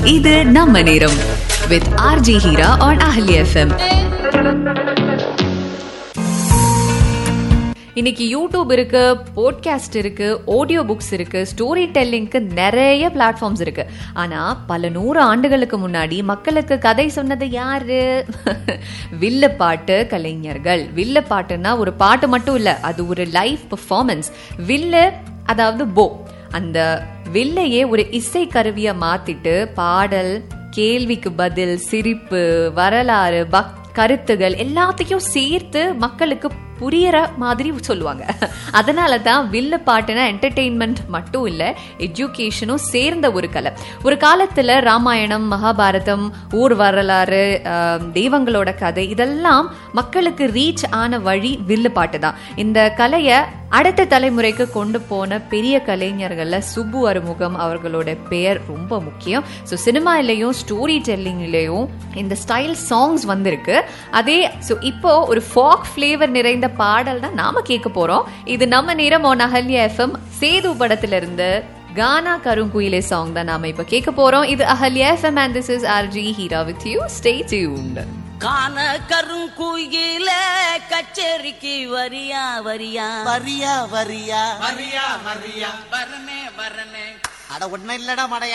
இது நம்ம நேரம் with RJ Heera on Ahali FM இன்னைக்கு யூடியூப் இருக்கு போட்காஸ்ட் இருக்கு ஆடியோ புக்ஸ் இருக்கு ஸ்டோரி டெல்லிங்க்கு நிறைய பிளாட்ஃபார்ம்ஸ் இருக்கு ஆனா பல நூறு ஆண்டுகளுக்கு முன்னாடி மக்களுக்கு கதை சொன்னது யாரு வில்ல பாட்டு கலைஞர்கள் வில்ல பாட்டுன்னா ஒரு பாட்டு மட்டும் இல்ல அது ஒரு லைவ் பெர்ஃபார்மன்ஸ் வில்லு அதாவது போ அந்த வில்லையே ஒரு இசை கருவியை மாத்திட்டு பாடல் கேள்விக்கு பதில் சிரிப்பு வரலாறு பக் கருத்துகள் எல்லாத்தையும் சேர்த்து மக்களுக்கு புரியற மாதிரி சொல்லுவாங்க அதனால தான் வில்லு பாட்டுனா என்டர்டெயின்மெண்ட் மட்டும் இல்ல எஜுகேஷனும் சேர்ந்த ஒரு கலை ஒரு காலத்துல ராமாயணம் மகாபாரதம் ஊர் வரலாறு ஆஹ், தெய்வங்களோட கதை இதெல்லாம் மக்களுக்கு ரீச் ஆன வழி வில்லு பாட்டு தான் இந்த கலையை அடுத்த தலைமுறைக்கு கொண்டு போன பெரிய கலைஞர்கள்ல சுப்பு அறுமுகம் அவர்களோட பெயர் ரொம்ப முக்கியம் ஸோ சினிமாலையும் ஸ்டோரி டெல்லிங்லேயும் இந்த ஸ்டைல் சாங்ஸ் வந்திருக்கு அதே ஸோ இப்போ ஒரு ஃபாக் ஃப்ளேவர் நிறைந்த பாடல் தான் நாம கேட்க போறோம் இது நம்ம நேரம் on அஹல்யா எஃப்எம் சேது படத்துல இருந்து கானா கருங்குயிலே சாங் தான் நாம இப்ப கேட்க போறோம் இது Ahalya FM and this is RJ Heera with you stay tuned காண கருங்குயில கச்சேரிக்கு வரியா வரியா வரியா வரியா வரியா வரியா வரனே வரனே அட ஒன்னும் இல்லடா மடைய